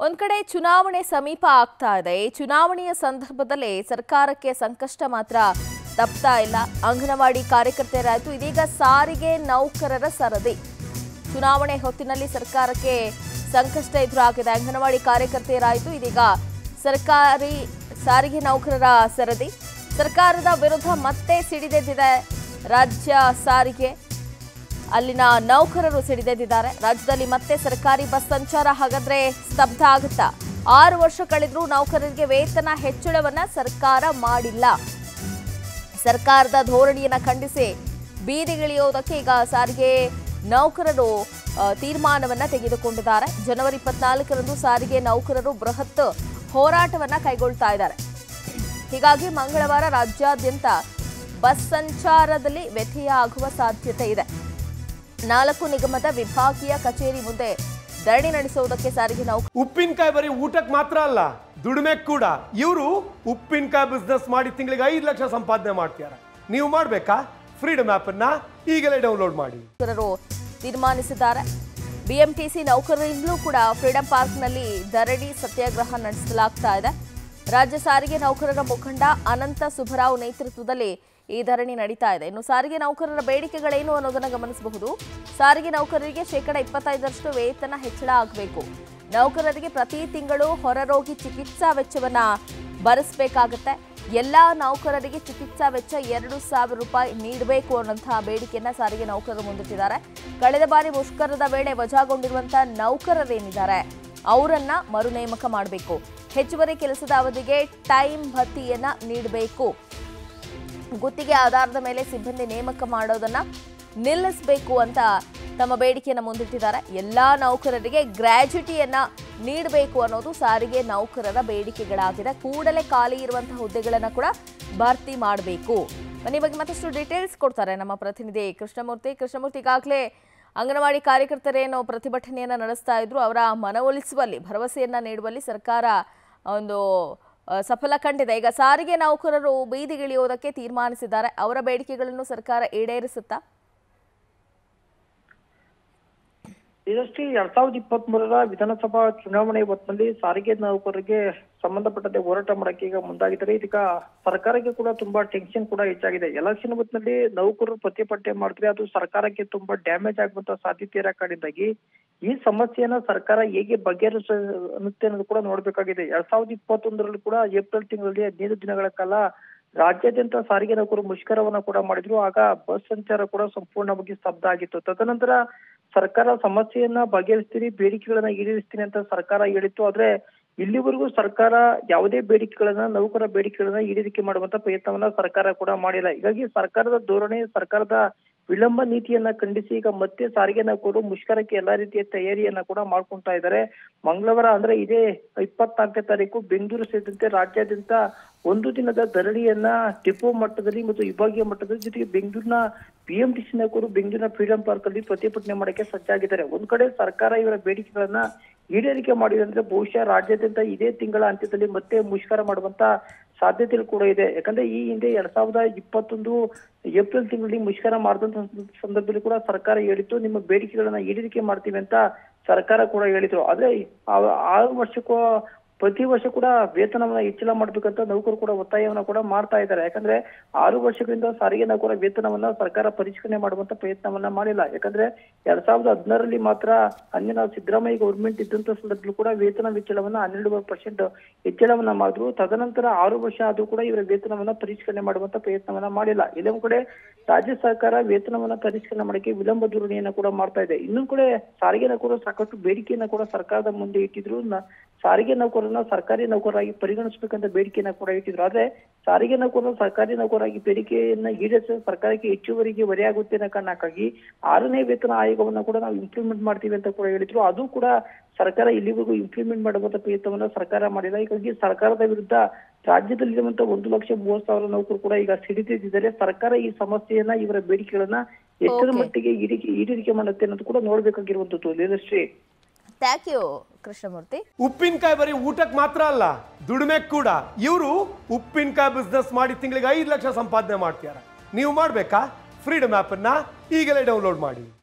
ಒಂದ್ ಕಡೆ ಚುನಾವಣೆ ಸಮೀಪ ಆಗ್ತಾ ಇದೆ ಈ ಚುನಾವಣೆಯ ಸಂದರ್ಭದಲ್ಲಿ ಸರ್ಕಾರಕ್ಕೆ ಸಂಕಷ್ಟ ಮಾತ್ರ ತಪ್ತಾ ಇಲ್ಲ ಅಂಗನವಾಡಿ ಕಾರ್ಯಕರ್ತೆಯರಾಯ್ತು ಇದೀಗ ಸಾರಿಗೆ ನೌಕರರ ಸರದಿ ಚುನಾವಣೆ ಹೊತ್ತಿನಲ್ಲಿ ಸರ್ಕಾರಕ್ಕೆ ಸಂಕಷ್ಟ ಎದುರಾಗಿದೆ ಅಂಗನವಾಡಿ ಕಾರ್ಯಕರ್ತೆಯರಾಯಿತು ಇದೀಗ ಸರ್ಕಾರಿ ಸಾರಿಗೆ ನೌಕರರ ಸರದಿ ಸರ್ಕಾರದ ವಿರುದ್ಧ ಮತ್ತೆ ಸಿಡಿದೆದ್ದಿದೆ ರಾಜ್ಯ ಸಾರಿಗೆ ಅಲ್ಲಿನ ನೌಕರರು ಸಿಡಿದೆದ್ದಿದ್ದಾರೆ ರಾಜ್ಯದಲ್ಲಿ ಮತ್ತೆ ಸರ್ಕಾರಿ ಬಸ್ ಸಂಚಾರ ಹಾಗಾದ್ರೆ ಸ್ತಬ್ಧ ಆಗುತ್ತಾ ಆರು ವರ್ಷ ಕಳೆದ್ರೂ ನೌಕರರಿಗೆ ವೇತನ ಹೆಚ್ಚಳವನ್ನ ಸರ್ಕಾರ ಮಾಡಿಲ್ಲ ಸರ್ಕಾರದ ಧೋರಣೆಯನ್ನ ಖಂಡಿಸಿ ಬೀದಿಗಿಳಿಯೋದಕ್ಕೆ ಈಗ ಸಾರಿಗೆ ನೌಕರರು ಆ, ತೀರ್ಮಾನವನ್ನ ತೆಗೆದುಕೊಂಡಿದ್ದಾರೆ ಜನವರಿ ಇಪ್ಪತ್ನಾಲ್ಕರಂದು ಸಾರಿಗೆ ನೌಕರರು ಬೃಹತ್ ಹೋರಾಟವನ್ನ ಕೈಗೊಳ್ತಾ ಇದ್ದಾರೆ ಹೀಗಾಗಿ ಮಂಗಳವಾರ ರಾಜ್ಯಾದ್ಯಂತ ಬಸ್ ಸಂಚಾರದಲ್ಲಿ ವ್ಯತ್ಯಯ ಆಗುವ ಸಾಧ್ಯತೆ ಇದೆ ನಾಲ್ಕು ನಿಗಮದ ವಿಭಾಗೀಯ ಕಚೇರಿ ಮುಂದೆ ಧರಣಿ ನಡೆಸುವುದಕ್ಕೆ ಸಾರಿಗೆ ನೌಕರರು ಉಪ್ಪಿನಕಾಯಿ ಬರೀ ಊಟಕ್ಕೆ ಮಾತ್ರ ಅಲ್ಲ ದುಡಿಮೆ ಕೂಡ ಇವರು ಉಪ್ಪಿನಕಾಯಿ ಬಿಸ್ನೆಸ್ ಮಾಡಿ ತಿಂಗಳಿಗೆ ಐದು ಲಕ್ಷ ಸಂಪಾದನೆ ಮಾಡ್ತಾರೆ ನೀವು ಮಾಡ್ಬೇಕಾ ಫ್ರೀಡಮ್ ಅನ್ನ ಈಗಲೇ ಡೌನ್ಲೋಡ್ ಮಾಡಿ ನೌಕರರು ತೀರ್ಮಾನಿಸಿದ್ದಾರೆ ಬಿಎಂಟಿಸಿ ನೌಕರರಿಂದಲೂ ಕೂಡ ಫ್ರೀಡಂ ಪಾರ್ಕ್ನಲ್ಲಿ ಧರಣಿ ಸತ್ಯಾಗ್ರಹ ನಡೆಸಲಾಗ್ತಾ ಇದೆ ರಾಜ್ಯ ಸಾರಿಗೆ ನೌಕರರ ಮುಖಂಡ ಅನಂತ ಸುಬ್ಬರಾವ್ ನೇತೃತ್ವದಲ್ಲಿ ಈ ಧರಣಿ ನಡೀತಾ ಇದೆ ಇನ್ನು ಸಾರಿಗೆ ನೌಕರರ ಬೇಡಿಕೆಗಳೇನು ಅನ್ನೋದನ್ನ ಗಮನಿಸಬಹುದು ಸಾರಿಗೆ ನೌಕರರಿಗೆ ಶೇಕಡ ಇಪ್ಪತ್ತೈದರಷ್ಟು ವೇತನ ಹೆಚ್ಚಳ ಆಗಬೇಕು ನೌಕರರಿಗೆ ಪ್ರತಿ ತಿಂಗಳು ಹೊರರೋಗಿ ಚಿಕಿತ್ಸಾ ವೆಚ್ಚವನ್ನ ಭರಿಸಬೇಕಾಗತ್ತೆ ಎಲ್ಲ ನೌಕರರಿಗೆ ಚಿಕಿತ್ಸಾ ವೆಚ್ಚ ಎರಡು ಸಾವಿರ ರೂಪಾಯಿ ನೀಡಬೇಕು ಅನ್ನೋಂತಹ ಬೇಡಿಕೆಯನ್ನ ಸಾರಿಗೆ ನೌಕರರು ಮುಂದಿಟ್ಟಿದ್ದಾರೆ ಕಳೆದ ಬಾರಿ ಮುಷ್ಕರದ ವೇಳೆ ವಜಾಗೊಂಡಿರುವಂತಹ ನೌಕರರೇನಿದ್ದಾರೆ ಅವರನ್ನ ಮರು ನೇಮಕ ಮಾಡಬೇಕು ಹೆಚ್ಚುವರಿ ಕೆಲಸದ ಅವಧಿಗೆ ಟೈಮ್ ಭತ್ಯೆಯನ್ನ ನೀಡಬೇಕು ಗುತ್ತಿಗೆ ಆಧಾರದ ಮೇಲೆ ಸಿಬ್ಬಂದಿ ನೇಮಕ ಮಾಡೋದನ್ನ ನಿಲ್ಲಿಸಬೇಕು ಅಂತ ತಮ್ಮ ಬೇಡಿಕೆಯನ್ನು ಮುಂದಿಟ್ಟಿದ್ದಾರೆ ಎಲ್ಲಾ ನೌಕರರಿಗೆ ಗ್ರ್ಯಾಜುಟಿಯನ್ನ ನೀಡಬೇಕು ಅನ್ನೋದು ಸಾರಿಗೆ ನೌಕರರ ಬೇಡಿಕೆಗಳಾಗಿದೆ ಕೂಡಲೇ ಖಾಲಿ ಇರುವಂತಹ ಹುದ್ದೆಗಳನ್ನ ಕೂಡ ಭರ್ತಿ ಮಾಡಬೇಕು ಬನ್ನಿ ಈ ಬಗ್ಗೆ ಮತ್ತಷ್ಟು ಡೀಟೇಲ್ಸ್ ಕೊಡ್ತಾರೆ ನಮ್ಮ ಪ್ರತಿನಿಧಿ ಕೃಷ್ಣಮೂರ್ತಿ ಕೃಷ್ಣಮೂರ್ತಿ ಈಗಾಗಲೇ ಅಂಗನವಾಡಿ ಕಾರ್ಯಕರ್ತರೇನು ಪ್ರತಿಭಟನೆಯನ್ನ ನಡೆಸ್ತಾ ಇದ್ರು ಅವರ ಮನವೊಲಿಸುವಲ್ಲಿ ಭರವಸೆಯನ್ನ ನೀಡುವಲ್ಲಿ ಸರ್ಕಾರ ಒಂದು ಆ, ಸಫಲ ಕಂಡಿದೆ ಈಗ ಸಾರಿಗೆ ನೌಕರರು ಬೀದಿಗಿಳಿಯೋದಕ್ಕೆ ತೀರ್ಮಾನಿಸಿದ್ದಾರೆ ಅವರ ಬೇಡಿಕೆಗಳನ್ನು ಸರ್ಕಾರ ಈಡೇರಿಸುತ್ತಾ ಇದಷ್ಟೇ ಎರಡ್ ಸಾವಿರದ ಇಪ್ಪತ್ತ್ ಮೂರರ ವಿಧಾನಸಭಾ ಚುನಾವಣೆ ಹೊತ್ತಿನಲ್ಲಿ ಸಾರಿಗೆ ನೌಕರರಿಗೆ ಸಂಬಂಧಪಟ್ಟಂತೆ ಹೋರಾಟ ಮಾಡಕ್ಕೆ ಈಗ ಮುಂದಾಗಿದ್ದಾರೆ ಇದೀಗ ಸರ್ಕಾರಕ್ಕೆ ಕೂಡ ತುಂಬಾ ಟೆನ್ಷನ್ ಕೂಡ ಹೆಚ್ಚಾಗಿದೆ ಎಲೆಕ್ಷನ್ ಹೊತ್ತಿನಲ್ಲಿ ನೌಕರರು ಪ್ರತಿಭಟನೆ ಮಾಡಿದ್ರೆ ಅದು ಸರ್ಕಾರಕ್ಕೆ ತುಂಬಾ ಡ್ಯಾಮೇಜ್ ಆಗುವಂತ ಸಾಧ್ಯತೆ ಇರೋ ಕಾರಣದಿಂದಾಗಿ ಈ ಸಮಸ್ಯೆಯನ್ನ ಸರ್ಕಾರ ಹೇಗೆ ಬಗೆಹರಿಸ ಅನ್ನುತ್ತೆ ಅನ್ನೋದು ಕೂಡ ನೋಡ್ಬೇಕಾಗಿದೆ ಎರಡ್ ಸಾವಿರದ ಇಪ್ಪತ್ತೊಂದರಲ್ಲಿ ಕೂಡ ಏಪ್ರಿಲ್ ತಿಂಗಳಲ್ಲಿ ಹದಿನೈದು ದಿನಗಳ ಕಾಲ ರಾಜ್ಯಾದ್ಯಂತ ಸಾರಿಗೆ ನೌಕರರು ಮುಷ್ಕರವನ್ನ ಕೂಡ ಮಾಡಿದ್ರು ಆಗ ಬಸ್ ಸಂಚಾರ ಕೂಡ ಸಂಪೂರ್ಣವಾಗಿ ಸ್ತಬ್ಧ ಆಗಿತ್ತು ತದನಂತರ ಸರ್ಕಾರ ಸಮಸ್ಯೆಯನ್ನ ಬಗೆಹರಿಸ್ತೀನಿ ಬೇಡಿಕೆಗಳನ್ನ ಈಡೇರಿಸ್ತೀನಿ ಅಂತ ಸರ್ಕಾರ ಹೇಳಿತ್ತು ಆದ್ರೆ ಇಲ್ಲಿವರೆಗೂ ಸರ್ಕಾರ ಯಾವುದೇ ಬೇಡಿಕೆಗಳನ್ನ ನೌಕರ ಬೇಡಿಕೆಗಳನ್ನ ಈಡೇರಿಕೆ ಮಾಡುವಂತ ಪ್ರಯತ್ನವನ್ನ ಸರ್ಕಾರ ಕೂಡ ಮಾಡಿಲ್ಲ ಹೀಗಾಗಿ ಸರ್ಕಾರದ ಧೋರಣೆ ಸರ್ಕಾರದ ವಿಳಂಬ ನೀತಿಯನ್ನ ಖಂಡಿಸಿ ಈಗ ಮತ್ತೆ ಸಾರಿಗೆ ನೌಕರರು ಮುಷ್ಕರಕ್ಕೆ ಎಲ್ಲಾ ರೀತಿಯ ತಯಾರಿಯನ್ನ ಕೂಡ ಮಾಡ್ಕೊಂತಾ ಇದ್ದಾರೆ ಮಂಗಳವಾರ ಅಂದ್ರೆ ಇದೇ ಇಪ್ಪತ್ನಾಲ್ಕನೇ ತಾರೀಕು ಬೆಂಗಳೂರು ಸೇರಿದಂತೆ ರಾಜ್ಯಾದ್ಯಂತ ಒಂದು ದಿನದ ಧರಣಿಯನ್ನ ಡಿಪೋ ಮಟ್ಟದಲ್ಲಿ ಮತ್ತು ವಿಭಾಗೀಯ ಮಟ್ಟದಲ್ಲಿ ಜೊತೆಗೆ ಬೆಂಗಳೂರಿನ ಬಿಎಂಟಿಸಿ ನೌಕರರು ಬೆಂಗಳೂರಿನ ಫ್ರೀಡಂ ಪಾರ್ಕ್ ಅಲ್ಲಿ ಪ್ರತಿಭಟನೆ ಮಾಡಕ್ಕೆ ಸಜ್ಜಾಗಿದ್ದಾರೆ ಒಂದ್ ಕಡೆ ಸರ್ಕಾರ ಇವರ ಬೇಡಿಕೆಗಳನ್ನ ಈಡೇರಿಕೆ ಮಾಡಿದೆ ಅಂದ್ರೆ ಬಹುಶಃ ರಾಜ್ಯಾದ್ಯಂತ ಇದೇ ತಿಂಗಳ ಅಂತ್ಯದಲ್ಲಿ ಮತ್ತೆ ಮುಷ್ಕರ ಮಾಡುವಂತ ಸಾಧ್ಯತೆಗಳು ಕೂಡ ಇದೆ ಯಾಕಂದ್ರೆ ಈ ಹಿಂದೆ ಎರಡ್ ಸಾವಿರದ ಇಪ್ಪತ್ತೊಂದು ಏಪ್ರಿಲ್ ತಿಂಗಳಲ್ಲಿ ಮುಷ್ಕರ ಮಾಡಿದಂತ ಸಂದರ್ಭದಲ್ಲಿ ಕೂಡ ಸರ್ಕಾರ ಹೇಳಿತ್ತು ನಿಮ್ಮ ಬೇಡಿಕೆಗಳನ್ನ ಈಡೇರಿಕೆ ಮಾಡ್ತೀವಿ ಅಂತ ಸರ್ಕಾರ ಕೂಡ ಹೇಳಿದ್ರು ಆದ್ರೆ ಆ- ಆರು ವರ್ಷಕ್ಕೂ ಪ್ರತಿ ವರ್ಷ ಕೂಡ ವೇತನವನ್ನ ಹೆಚ್ಚಳ ಮಾಡ್ಬೇಕಂತ ನೌಕರು ಕೂಡ ಒತ್ತಾಯವನ್ನ ಕೂಡ ಮಾಡ್ತಾ ಇದ್ದಾರೆ ಯಾಕಂದ್ರೆ ಆರು ವರ್ಷಗಳಿಂದ ಸಾರಿಗೆ ನೌಕರ ವೇತನವನ್ನ ಸರ್ಕಾರ ಪರಿಷ್ಕರಣೆ ಮಾಡುವಂತ ಪ್ರಯತ್ನವನ್ನ ಮಾಡಿಲ್ಲ ಯಾಕಂದ್ರೆ ಎರಡ್ ಸಾವಿರದ ಹದಿನಾರರಲ್ಲಿ ಮಾತ್ರ ಅಂದಿನ ಸಿದ್ದರಾಮಯ್ಯ ಗೌರ್ಮೆಂಟ್ ಇದ್ದಂತ ಸಂದರ್ಭದಲ್ಲೂ ಕೂಡ ವೇತನ ಹೆಚ್ಚಳವನ್ನ ಹನ್ನೆರಡು ಪರ್ಸೆಂಟ್ ಹೆಚ್ಚಳವನ್ನ ಮಾಡಿದ್ರು ತದನಂತರ ಆರು ವರ್ಷ ಆದ್ರೂ ಕೂಡ ಇವರ ವೇತನವನ್ನ ಪರಿಷ್ಕರಣೆ ಮಾಡುವಂತ ಪ್ರಯತ್ನವನ್ನ ಮಾಡಿಲ್ಲ ಇನ್ನೊಂದು ಕಡೆ ರಾಜ್ಯ ಸರ್ಕಾರ ವೇತನವನ್ನ ಪರಿಷ್ಕರಣೆ ಮಾಡಕ್ಕೆ ವಿಳಂಬ ಧೋರಣೆಯನ್ನ ಕೂಡ ಮಾಡ್ತಾ ಇದೆ ಇನ್ನೊಂದು ಕಡೆ ಸಾರಿಗೆ ನೌಕರರು ಸಾಕಷ್ಟು ಬೇಡಿಕೆಯನ್ನ ಕೂಡ ಸರ್ಕಾರದ ಮುಂದೆ ಇಟ್ಟಿದ್ರು ನ- ಸಾರಿಗೆ ನೌಕರರನ್ನ ಸರ್ಕಾರಿ ನೌಕರರಾಗಿ ಪರಿಗಣಿಸಬೇಕಂತ ಬೇಡಿಕೆಯನ್ನ ಕೂಡ ಇಟ್ಟಿದ್ರು ಆದ್ರೆ ಸಾರಿಗೆ ನೌಕರರು ಸರ್ಕಾರಿ ನೌಕರರಾಗಿ ಬೇಡಿಕೆಯನ್ನ ಈಡೇರಿಸ ಸರ್ಕಾರಕ್ಕೆ ಹೆಚ್ಚುವರಿಗೆ ಹೊರೆಯಾಗುತ್ತೆ ಅನ್ನೋ ಕಾರಣಕ್ಕಾಗಿ ಆರನೇ ವೇತನ ಆಯೋಗವನ್ನ ಕೂಡ ನಾವು ಇಂಪ್ಲಿಮೆಂಟ್ ಮಾಡ್ತೀವಿ ಅಂತ ಕೂಡ ಹೇಳಿದ್ರು ಅದು ಕೂಡ ಸರ್ಕಾರ ಇಲ್ಲಿವರೆಗೂ ಇಂಪ್ಲಿಮೆಂಟ್ ಮಾಡುವಂತ ಪ್ರಯತ್ನವನ್ನ ಸರ್ಕಾರ ಮಾಡಿಲ್ಲ ಹೀಗಾಗಿ ಸರ್ಕಾರದ ವಿರುದ್ಧ ರಾಜ್ಯದಲ್ಲಿರುವಂತ ಒಂದು ಲಕ್ಷ ಮೂವತ್ತು ಸಾವಿರ ನೌಕರು ಕೂಡ ಈಗ ಸಿಡಿದಿದ್ದಾರೆ ಸರ್ಕಾರ ಈ ಸಮಸ್ಯೆಯನ್ನ ಇವರ ಬೇಡಿಕೆಗಳನ್ನ ಎಷ್ಟರ Okay. ಮಟ್ಟಿಗೆ ಈಡೇರಿಕೆ ಈಡೇರಿಕೆ ಮಾಡುತ್ತೆ ಅನ್ನೋದು ಕೂಡ ನೋಡ್ಬೇಕಾಗಿರುವಂತದ್ದು ಲೀಲಶ್ರೀ ಥ್ಯಾಂಕ್ ಯು ಕೃಷ್ಣಮೂರ್ತಿ ಉಪ್ಪಿನಕಾಯಿ ಬರೀ ಊಟಕ್ಕೆ ಮಾತ್ರ ಅಲ್ಲ ದುಡಿಮೆ ಕೂಡ ಇವರು ಉಪ್ಪಿನಕಾಯಿ ಬಿಸ್ನೆಸ್ ಮಾಡಿ ತಿಂಗಳಿಗೆ ಐದು ಲಕ್ಷ ಸಂಪಾದನೆ ಮಾಡ್ತಾರೆ ನೀವು ಮಾಡ್ಬೇಕಾ ಫ್ರೀಡಮ್ ಅನ್ನ ಈಗಲೇ ಡೌನ್ಲೋಡ್ ಮಾಡಿ